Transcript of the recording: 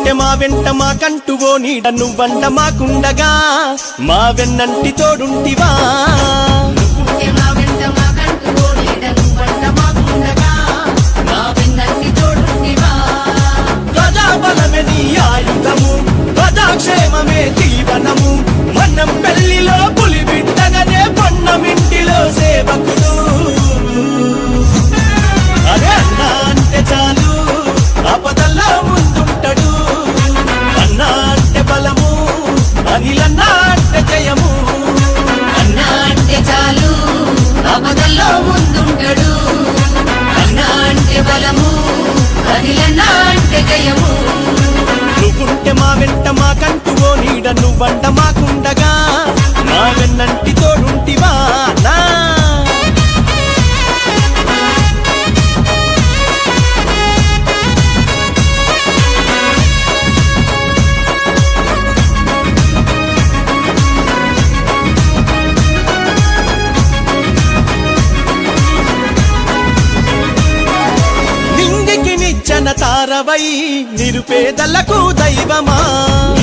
నువ్వుంటే మా వెంట మా కంటువో నీడ నువ్వంట మాకుండగా మా వెన్నంటి తోడుంటివా ఉంటే మా వెంట మా కంటు నీడ నువ్వంట మాకుండగా మా వెన్నంటి తోడుంటివా ప్రజాబలమే నీ ఆయుధము ప్రజాక్షేమమే జీవనము మనం పెళ్లిలో పులి బిడ్డగానే పొన్నమింటిలో సేవకుడు అరే అన్నా అంటే చాలు ఆపదల్లో ముందుంటాడు అన్నా అంటే బలము అనిలన్నా అంటే జయము అన్నా అంటే చాలు ఆపదల్లో ముందుంటాడు అన్నా అంటే బలము అదిలన్నా అంటే జయము నువ్వుంటే మా వెంట మా కంటువో నీడ నువ్వంట మాకుండగా మా వెన్నంటి తోడుంటివా నా నింగికి నిచ్చన తారవై నిరుపేదలకు దైవమా